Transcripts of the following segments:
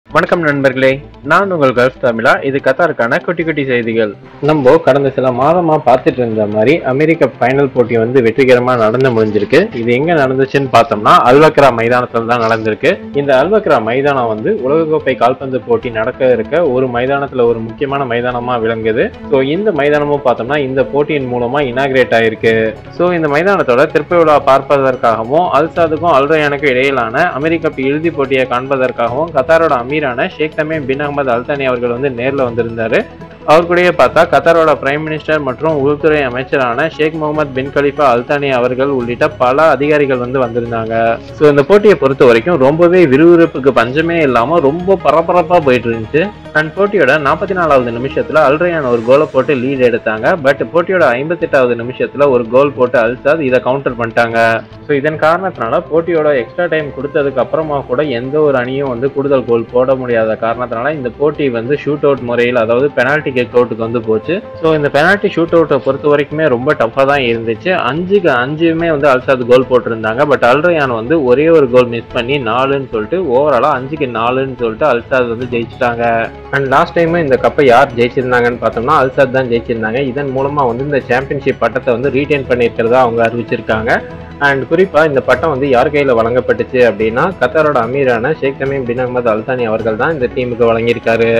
வணக்கம் நண்பர்களே நான் உங்கள் கல்ஃப் தமிழா இது கத்தாருக்கான குட்டி குட்டி செய்திகள் நம்ம கடந்த சில மாதமா பார்த்துட்டு இருந்த மாதிரி அமெரிக்க ஃபைனல் போட்டி வந்து வெற்றிகரமா நடந்து முடிஞ்சிருக்கு இது எங்க நடந்துச்சுன்னு பார்த்தோம்னா அல்வக்ரா மைதானத்தில் தான் நடந்திருக்கு இந்த அல்வக்ரா மைதானம் வந்து உலகக்கோப்பை கால்பந்து போட்டி நடக்க இருக்க ஒரு மைதானத்துல ஒரு முக்கியமான மைதானமா விளங்குது ஸோ இந்த மைதானமும் பார்த்தோம்னா இந்த போட்டியின் மூலமா இனாகிரேட் ஆயிருக்கு ஸோ இந்த மைதானத்தோட திருப்பி விழா பார்ப்பதற்காகவும் அல்சாதுக்கும் அல்ரயானுக்கும் இடையிலான அமெரிக்க கப் இறுதிப் போட்டியை காண்பதற்காகவும் கத்தாரோட அமீரான Sheikh Tamim bin Ahmed Al Thani அவர்கள் வந்து நேரில் வந்திருந்தாரு அவர் கூடயே பார்த்தா கத்தாரோட பிரைம் மினிஸ்டர் மற்றும் உள்துறை அமைச்சரான Sheikh Mohammed bin Khalifa Al Thani அவர்கள் உள்ளிட்ட பல அதிகாரிகள் வந்து வந்திருந்தாங்க ஸோ இந்த போட்டியை பொறுத்த வரைக்கும் ரொம்பவே விறுவிறுப்புக்கு பஞ்சமே இல்லாமல் ரொம்ப பரபரப்பாக போயிட்டு இருந்துச்சு அண்ட் போட்டியோட நாற்பத்தி நாலாவது நிமிஷத்துல அல்ரையான் ஒரு கோலை போட்டு லீட் எடுத்தாங்க பட் போட்டியோட ஐம்பத்தெட்டாவது நிமிஷத்துல ஒரு கோல் போட்டு அல்சாத் இதை கவுண்டர் பண்ணிட்டாங்க ஸோ இதன் காரணத்தினால போட்டியோட எக்ஸ்ட்ரா டைம் கொடுத்ததுக்கு அப்புறமா கூட எந்த ஒரு அணியும் வந்து கூடுதல் கோல் போட முடியாத காரணத்தினால இந்த போட்டி வந்து ஷூட் அவுட் முறையில் அதாவது பெனால்டி கிக் அவுட்டுக்கு வந்து போச்சு ஸோ இந்த பெனால்டி ஷூட் அவுட்டை பொறுத்த வரைக்குமே ரொம்ப டஃப்பாக தான் இருந்துச்சு அஞ்சுக்கு அஞ்சுமே வந்து அல்சாத் கோல் போட்டிருந்தாங்க பட் அல்ரையான் வந்து ஒரே ஒரு கோல் மிஸ் பண்ணி நாலுன்னு சொல்லிட்டு ஓவராலாக அஞ்சுக்கு நாலுன்னு சொல்லிட்டு அல்சாத் வந்து ஜெயிச்சிட்டாங்க அண்ட் லாஸ்ட் டைம் இந்த கப்பை யார் ஜெயிச்சிருந்தாங்கன்னு பார்த்தோம்னா அல்சாத் தான் ஜெயிச்சிருந்தாங்க இதன் மூலமா வந்து இந்த சாம்பியன்ஷிப் பட்டத்தை வந்து ரீடைன் பண்ணியிருக்கிறதா அவங்க அறிவிச்சிருக்காங்க அண்ட் குறிப்பா இந்த பட்டம் வந்து யார் கையில வழங்கப்பட்டுச்சு அப்படின்னா கத்தாரோட அமீரான Sheikh Tamim bin Ahmed Al Thani அவர்கள் தான் இந்த டீமுக்கு வழங்கியிருக்காரு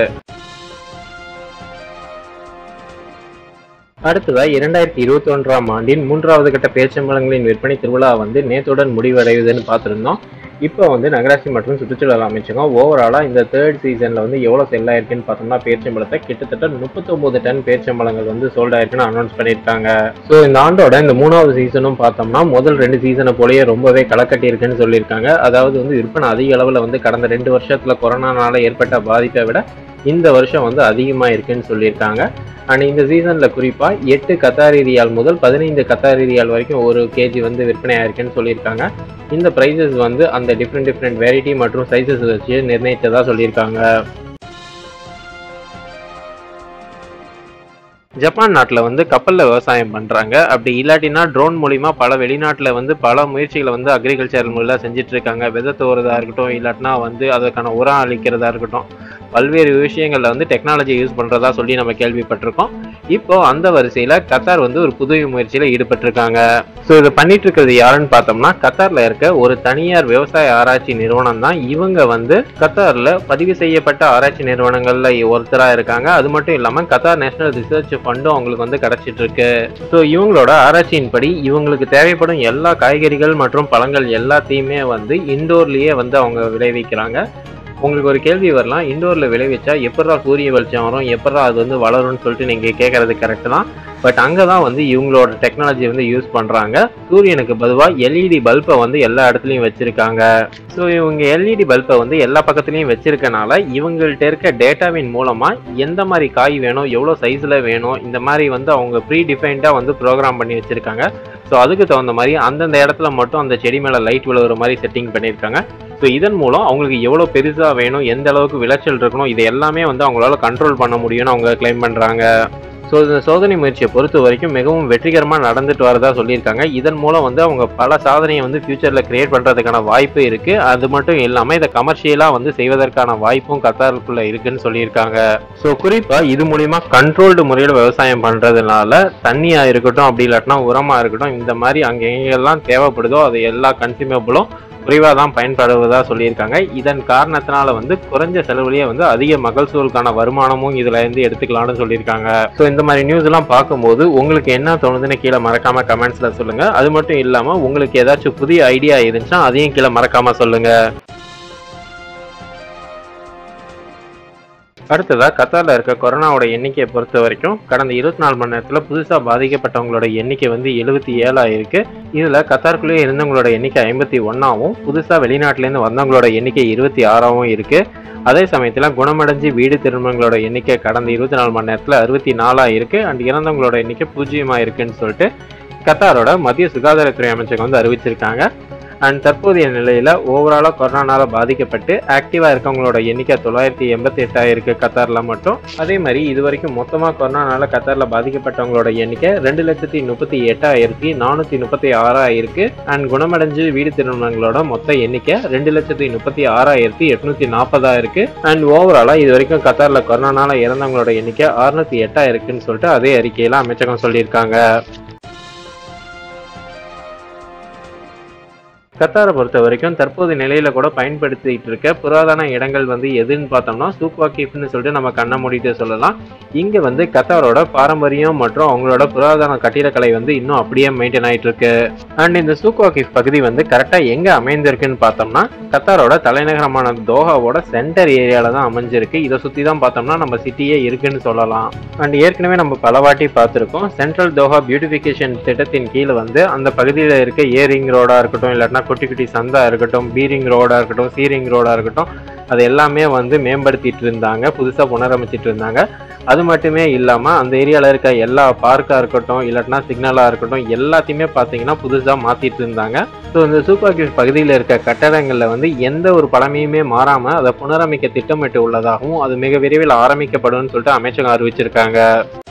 அடுத்ததா இரண்டாயிரத்தி இருபத்தி ஒன்றாம் ஆண்டின் மூன்றாவது கட்ட பேச்சம்பழங்களின் விற்பனை திருவிழா வந்து நேத்துடன் முடிவடையுதுன்னு பார்த்துருந்தோம் இப்போ வந்து நகராட்சி மற்றும் சுற்றுச்சூழல் அமைச்சகம் ஓவராலாக இந்த தேர்ட் சீசனில் வந்து எவ்வளோ செல் ஆயிருக்குன்னு பார்த்தோம்னா பேரிச்சம்பழத்தை கிட்டத்தட்ட முப்பத்தொம்போது டன் பேரிச்சம்பழங்கள் வந்து சோல்ட் ஆயிருக்குன்னு அனௌன்ஸ் பண்ணியிருக்காங்க ஸோ இந்த ஆண்டோட இந்த மூணாவது சீசனும் பார்த்தோம்னா முதல் ரெண்டு சீசனை போலயே ரொம்பவே களக்கட்டி இருக்குன்னு சொல்லியிருக்காங்க அதாவது வந்து விற்பனை அதிக அளவில் வந்து கடந்த ரெண்டு வருஷத்துல கொரோனானால ஏற்பட்ட பாதிப்பை விட இந்த வருஷம் வந்து அதிகமாக இருக்குன்னு சொல்லியிருக்காங்க அண்ட் இந்த சீசனில் குறிப்பாக எட்டு கத்தாரி ரியால் முதல் பதினைந்து கத்தாரி ரியால் வரைக்கும் ஒரு கேஜி வந்து விற்பனை ஆயிருக்குன்னு சொல்லியிருக்காங்க இந்த ப்ரைஸஸ் வந்து அந்த டிஃப்ரெண்ட் டிஃப்ரெண்ட் வெரைட்டி மற்றும் சைஸஸ் வச்சு நிர்ணயித்ததா சொல்லியிருக்காங்க ஜப்பான் நாட்டில் வந்து கப்பலில் விவசாயம் பண்ணுறாங்க அப்படி இல்லாட்டினா ட்ரோன் மூலிமா பல வெளிநாட்டில் வந்து பல முயற்சிகளை வந்து அக்ரிகல்ச்சர் மூலம் செஞ்சுட்டு இருக்காங்க விதை தோறதா இருக்கட்டும் இல்லாட்டினா வந்து அதுக்கான உரம் அளிக்கிறதா இருக்கட்டும் பல்வேறு விஷயங்களில் வந்து டெக்னாலஜி யூஸ் பண்ணுறதா சொல்லி நம்ம கேள்விப்பட்டிருக்கோம் இப்போ அந்த வரிசையில் கத்தார் வந்து ஒரு புது முயற்சியில் ஈடுபட்டிருக்காங்க ஸோ இதை பண்ணிட்டு இருக்கிறது யாருன்னு பார்த்தோம்னா கத்தாரில் இருக்க ஒரு தனியார் விவசாய ஆராய்ச்சி நிறுவனம் தான் இவங்க வந்து கத்தாரில் பதிவு செய்யப்பட்ட ஆராய்ச்சி நிறுவனங்களில் ஒருத்தராக இருக்காங்க அது மட்டும் இல்லாமல் கத்தார் நேஷனல் ரிசர்ச் ஃபண்டும் அவங்களுக்கு வந்து கிடைச்சிட்டு இருக்கு ஸோ இவங்களோட ஆராய்ச்சியின்படி இவங்களுக்கு தேவைப்படும் எல்லா காய்கறிகள் மற்றும் பழங்கள் எல்லாத்தையுமே வந்து இண்டோர்லேயே வந்து அவங்க விளைவிக்கிறாங்க உங்களுக்கு ஒரு கேள்வி வரலாம் இண்டோரில் விளைவிச்சா எப்படா சூரிய வெளிச்சம் வரும் எப்படா அது வந்து வளரும்னு சொல்லிட்டு நீங்கள் கேட்குறது கரெக்டு தான் பட் அங்கே தான் வந்து இவங்களோட டெக்னாலஜி வந்து யூஸ் பண்ணுறாங்க சூரியனுக்கு பொதுவாக எல்இடி பல்பை வந்து எல்லா இடத்துலையும் வச்சுருக்காங்க ஸோ இவங்க எல்இடி பல்பை வந்து எல்லா பக்கத்துலையும் வச்சிருக்கனால இவங்கள்ட்ட இருக்க டேட்டாவின் மூலமாக எந்த மாதிரி காய் வேணும் எவ்வளோ சைஸில் வேணும் இந்த மாதிரி வந்து அவங்க ப்ரீ டிஃபைன்டாக வந்து ப்ரோக்ராம் பண்ணி வச்சுருக்காங்க ஸோ அதுக்கு தகுந்த மாதிரி அந்தந்த இடத்துல மட்டும் அந்த செடி மேலே லைட் விழுகிற மாதிரி செட்டிங் பண்ணியிருக்காங்க ஸோ இதன் மூலம் அவங்களுக்கு எவ்வளோ பெருசாக வேணும் எந்த அளவுக்கு விளைச்சல் இருக்கணும் இது எல்லாமே வந்து அவங்களால கண்ட்ரோல் பண்ண முடியும்னு அவங்க கிளைம் பண்ணுறாங்க ஸோ இந்த சோதனை முயற்சியை பொறுத்த வரைக்கும் மிகவும் வெற்றிகரமாக நடந்துட்டு வரதா சொல்லியிருக்காங்க இதன் மூலம் வந்து அவங்க பல சாதனையை வந்து ஃபியூச்சரில் கிரியேட் பண்ணுறதுக்கான வாய்ப்பு இருக்குது அது மட்டும் இல்லாமல் இதை கமர்ஷியலாக வந்து செய்வதற்கான வாய்ப்பும் கத்தாருக்குள்ளே இருக்குன்னு சொல்லியிருக்காங்க ஸோ குறிப்பாக இது மூலிமா கண்ட்ரோல்டு முறையில் விவசாயம் பண்ணுறதுனால தண்ணியாக இருக்கட்டும் அப்படி இல்லாட்டினா உரமாக இருக்கட்டும் இந்த மாதிரி அங்கே எங்கெல்லாம் தேவைப்படுதோ அது எல்லா கன்சியூமபிளும் குறைவாக தான் பயன்படுவதாக சொல்லியிருக்காங்க இதன் காரணத்தினால வந்து குறைஞ்ச செலவுலேயே வந்து அதிக மகசூலுக்கான வருமானமும் இதுல இருந்து எடுத்துக்கலாம்னு சொல்லியிருக்காங்க ஸோ இந்த மாதிரி நியூஸ் எல்லாம் பார்க்கும்போது உங்களுக்கு என்ன தோணுதுன்னு கீழே மறக்காம கமெண்ட்ஸ்ல சொல்லுங்க அது மட்டும் இல்லாம உங்களுக்கு ஏதாச்சும் புதிய ஐடியா இருந்துச்சுன்னா அதையும் கீழே மறக்காம சொல்லுங்க அடுத்ததா கத்தாரில் இருக்க கொரோனாவோட எண்ணிக்கையை பொறுத்த வரைக்கும் கடந்த இருபத்தி நாலு மணி நேரத்தில் புதுசாக பாதிக்கப்பட்டவங்களோட எண்ணிக்கை வந்து எழுபத்தி ஏழாக இருக்கு இதில் கத்தாருக்குள்ளேயே இருந்தவங்களோட எண்ணிக்கை ஐம்பத்தி ஒன்றாவும் புதுசாக வெளிநாட்டிலேருந்து வந்தவங்களோட எண்ணிக்கை இருபத்தி ஆறாவும் இருக்கு அதே சமயத்தில் குணமடைஞ்சு வீடு திரும்பங்களோட எண்ணிக்கை கடந்த இருபத்தி நாலு மணி நேரத்தில் அறுபத்தி நாலாக இருக்கு அண்ட் இறந்தவங்களோட எண்ணிக்கை பூஜ்ஜியமாக இருக்குன்னு சொல்லிட்டு கத்தாரோட மத்திய சுகாதாரத்துறை அமைச்சகம் வந்து அறிவிச்சிருக்காங்க அண்ட் தற்போதைய நிலையில ஓவராலா கொரோனால பாதிக்கப்பட்டு ஆக்டிவா இருக்கவங்களோட எண்ணிக்கை தொள்ளாயிரத்தி எண்பத்தி எட்டாயிருக்கு கத்தார்ல மட்டும் அதே மாதிரி இது வரைக்கும் மொத்தமா கொரோனால கத்தார்ல பாதிக்கப்பட்டவங்களோட எண்ணிக்கை ரெண்டு லட்சத்தி முப்பத்தி எட்டாயிரத்தி நானூத்தி முப்பத்தி ஆறாயிருக்கு அண்ட் குணமடைஞ்சு வீடு திரும்பினவங்களோட மொத்த எண்ணிக்கை ரெண்டு லட்சத்தி முப்பத்தி ஆறாயிரத்தி எட்நூத்தி நாற்பதா இருக்கு அண்ட் ஓவராலா இது வரைக்கும் கத்தார்ல கொரோனால இறந்தவங்களோட எண்ணிக்கை அறுநூத்தி எட்டா இருக்குன்னு சொல்லிட்டு அதே அறிக்கையில அமைச்சகம் சொல்லியிருக்காங்க கத்தாரை பொறுத்த வரைக்கும் தற்போது நிலையில கூட பயன்படுத்திட்டு இருக்க புராதன இடங்கள் வந்து எதுன்னு பார்த்தோம்னா சூக்வாக்கிஃப்னு சொல்லிட்டு நம்ம கண்ண மூடிட்டு சொல்லலாம் இங்க வந்து கத்தாரோட பாரம்பரியம் மற்றும் அவங்களோட புராதன கட்டிடக்கலை வந்து இன்னும் அப்படியே மெயின்டைன் ஆயிட்டு இருக்கு அண்ட் இந்த சூக்வாக்கிஃப் பகுதி வந்து கரெக்டா எங்க அமைந்திருக்குன்னு பார்த்தோம்னா கத்தாரோட தலைநகரமான தோஹாவோட சென்டர் ஏரியால தான் அமைஞ்சிருக்கு இதை சுத்தி தான் பார்த்தோம்னா நம்ம சிட்டியே இருக்குன்னு சொல்லலாம் அண்ட் ஏற்கனவே நம்ம பல வாட்டி பார்த்துருக்கோம் சென்ட்ரல் தோஹா பியூட்டிஃபிகேஷன் திட்டத்தின் கீழே வந்து அந்த பகுதியில் இருக்க ஏரிங் ரோடா இருக்கட்டும் இல்லாட்டினா குட்டி குட்டி சந்தா இருக்கட்டும் பீரிங் ரோடா இருக்கட்டும் சீரிங் ரோடா இருக்கட்டும் அது எல்லாமே வந்து மேம்படுத்திட்டு இருந்தாங்க புதுசாக புனரமைச்சிட்டு இருந்தாங்க அது மட்டுமே இல்லாமல் அந்த ஏரியாவில் இருக்க எல்லா பார்க்காக இருக்கட்டும் இல்லாட்டினா சிக்னலாக இருக்கட்டும் எல்லாத்தையுமே பார்த்தீங்கன்னா புதுசாக மாற்றிட்டு இருந்தாங்க ஸோ இந்த சூப்பர் கிஃப்ட் பகுதியில் இருக்க கட்டடங்களில் வந்து எந்த ஒரு பழமையுமே மாறாமல் அதை புனரமைக்க திட்டமிட்டு உள்ளதாகவும் அது மிக விரைவில் ஆரம்பிக்கப்படும் சொல்லிட்டு அமைச்சகம் அறிவிச்சிருக்காங்க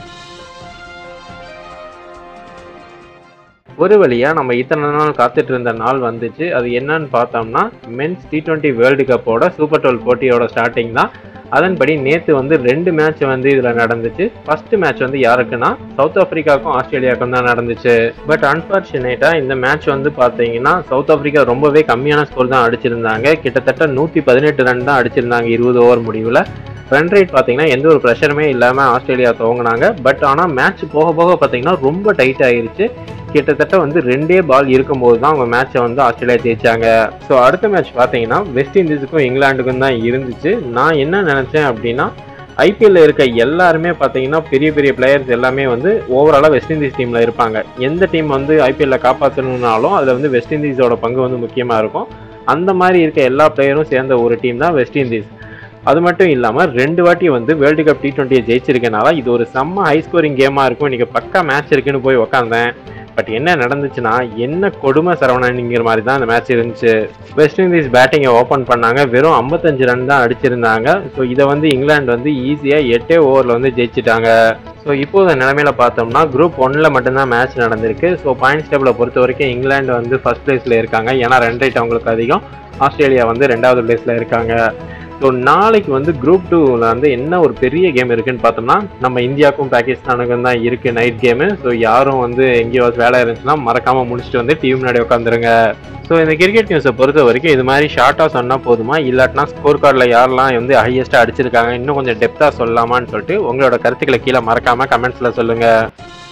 ஒரு வழியா நம்ம இத்தனை நாள் காத்துட்டு இருந்த நாள் வந்துச்சு அது என்னன்னு பார்த்தோம்னா மென்ஸ் டி டுவெண்ட்டி வேர்ல்டு கப்போட சூப்பர் டுவெல் போட்டியோட ஸ்டார்டிங் தான் அதன்படி நேற்று வந்து ரெண்டு மேட்ச் வந்து இதில் நடந்துச்சு ஃபர்ஸ்ட் மேட்ச் வந்து யாருக்குன்னா சவுத் ஆப்பிரிக்காவுக்கும் ஆஸ்திரேலியாவுக்கும் தான் நடந்துச்சு பட் அன்ஃபார்ச்சுனேட்டாக இந்த மேட்ச் வந்து பார்த்தீங்கன்னா சவுத் ஆப்பிரிக்கா ரொம்பவே கம்மியான ஸ்கோர் தான் அடிச்சிருந்தாங்க கிட்டத்தட்ட நூற்றி பதினெட்டு ரன் தான் அடிச்சிருந்தாங்க இருபது ஓவர் முடிவில் ரன் ரேட் பார்த்தீங்கன்னா எந்த ஒரு ப்ரெஷருமே இல்லாமல் ஆஸ்திரேலியா துவங்கினாங்க பட் ஆனால் மேட்ச் போக போக பார்த்தீங்கன்னா ரொம்ப டைட் ஆயிருச்சு கிட்டத்தட்ட வந்து ரெண்டே பால் இருக்கும்போது தான் அவங்க மேட்சை வந்து ஆஸ்திரேலியா ஜெயிச்சாங்க ஸோ அடுத்த மேட்ச் பார்த்தீங்கன்னா வெஸ்ட் இண்டீஸுக்கும் இங்கிலாந்துக்கும் தான் இருந்துச்சு நான் என்ன நினச்சேன் அப்படின்னா ஐபிஎல்ல இருக்க எல்லாருமே பார்த்தீங்கன்னா பெரிய பெரிய பிளேயர்ஸ் எல்லாமே வந்து ஓவராலாக வெஸ்ட் இண்டீஸ் டீமில் இருப்பாங்க எந்த டீம் வந்து ஐபிஎல்ல காப்பாற்றணும்னாலும் அதில் வந்து வெஸ்ட் இண்டீஸோட பங்கு வந்து முக்கியமாக இருக்கும் அந்த மாதிரி இருக்க எல்லா பிளேயரும் சேர்ந்த ஒரு டீம் தான் வெஸ்ட் இண்டீஸ் அது மட்டும் இல்லாமல் ரெண்டு வாட்டி வந்து வேர்ல்டு கப் டி டுவெண்ட்டியை ஜெயிச்சிருக்கனால இது ஒரு செம்ம ஹை ஸ்கோரிங் கேமாக இருக்கும் இன்னைக்கு பக்கா மேட்ச் இருக்குன்னு போய் உக்காந்தேன் பட் என்ன நடந்துச்சுன்னா என்ன கொடுமை சரவணனிங்கிற மாதிரி தான் அந்த மேட்ச் இருந்துச்சு வெஸ்ட் இண்டீஸ் பேட்டிங்கை ஓப்பன் பண்ணாங்க வெறும் ஐம்பத்தஞ்சு ரன் தான் அடிச்சிருந்தாங்க ஸோ இதை வந்து இங்கிலாந்து வந்து ஈஸியாக எட்டே ஓவரில் வந்து ஜெயிச்சிட்டாங்க ஸோ இப்போது நிலமையில பார்த்தோம்னா குரூப் ஒன்ல மட்டும்தான் மேட்ச் நடந்திருக்கு ஸோ பாயிண்ட்ஸ் டேபிளை பொறுத்த வரைக்கும் இங்கிலாந்து வந்து ஃபர்ஸ்ட் பிளேஸில் இருக்காங்க ஏன்னா ரன் ரேட் அவங்களுக்கு அதிகம் ஆஸ்திரேலியா வந்து ரெண்டாவது பிளேஸில் இருக்காங்க ஸோ நாளைக்கு வந்து குரூப் டூவில் வந்து என்ன ஒரு பெரிய கேம் இருக்குன்னு பார்த்தோம்னா நம்ம இந்தியாவுக்கும் பாகிஸ்தானுக்கும் தான் இருக்குது நைட் கேமு ஸோ யாரும் வந்து எங்கேயாவது வேலை இருந்துச்சுன்னா மறக்காமல் முடிச்சுட்டு வந்து டிவி முன்னாடி உட்காந்துருங்க ஸோ இந்த கிரிக்கெட் நியூஸை பொறுத்த வரைக்கும் இது மாதிரி ஷார்ட்டாக சொன்னால் போதுமா இல்லாட்டினா ஸ்கோர் கார்டில் யாரெல்லாம் வந்து ஹையஸ்ட்டாக அடிச்சிருக்காங்க இன்னும் கொஞ்சம் டெப்த்தாக சொல்லலாமான்னு சொல்லிட்டு உங்களோட கருத்துக்களை கீழே மறக்காமல் கமெண்ட்ஸில் சொல்லுங்கள்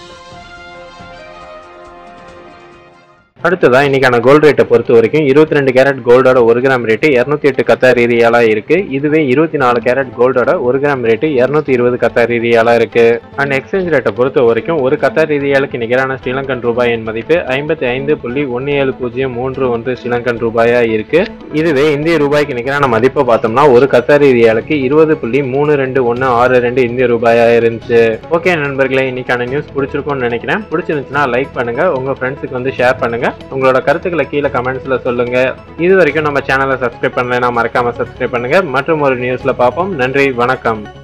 அடுத்ததா இன்னைக்கான கோல்டு ரேட்டை பொறுத்த வரைக்கும் இருபத்தி ரெண்டு கேரட் கோல்டோட ஒரு கிராம் ரேட்டு இரநூத்தி எட்டு கத்தார் ரீதியாலா இருக்கு இதுவே இருபத்தி நாலு கேரட் கோல்டோட ஒரு கிராம் ரேட்டு இரநூத்தி இருபது கத்தார் ரீதியாலா இருக்கு அண்ட் எக்ஸ்சேஞ்ச் ரேட்டை பொறுத்த வரைக்கும் ஒரு கத்தார் ரீதியாலுக்கு நிகரான ஸ்ரீலங்கன் ரூபாயின் மதிப்பு ஐம்பத்தி ஐந்து புள்ளி ஒன்று ஏழு பூஜ்ஜியம் மூன்று ஒன்று ஸ்ரீலங்கன் ரூபாயா இருக்கு இதுவே இந்திய ரூபாய்க்கு நிகரான மதிப்பை பார்த்தோம்னா ஒரு கத்தார் ரீதியாலுக்கு இருபது புள்ளி மூணு ரெண்டு ஒன்று ஆறு ரெண்டு இந்திய ரூபாயா இருந்துச்சு ஓகே நண்பர்களே இன்னைக்கான நியூஸ் பிடிச்சிருக்கும்னு நினைக்கிறேன் பிடிச்சிருந்துச்சுன்னா லைக் பண்ணுங்க உங்க ஃப்ரெண்ட்ஸுக்கு வந்து ஷேர் பண்ணுங்க உங்களோட கருத்துக்களை கீழே கமெண்ட்ஸ்ல சொல்லுங்க இது வரைக்கும் நம்ம சேனலை சப்ஸ்கிரைப் பண்ணலைன்னா மறக்காம சப்ஸ்கிரைப் பண்ணுங்க மற்றும் ஒரு நியூஸ்ல பார்ப்போம் நன்றி வணக்கம்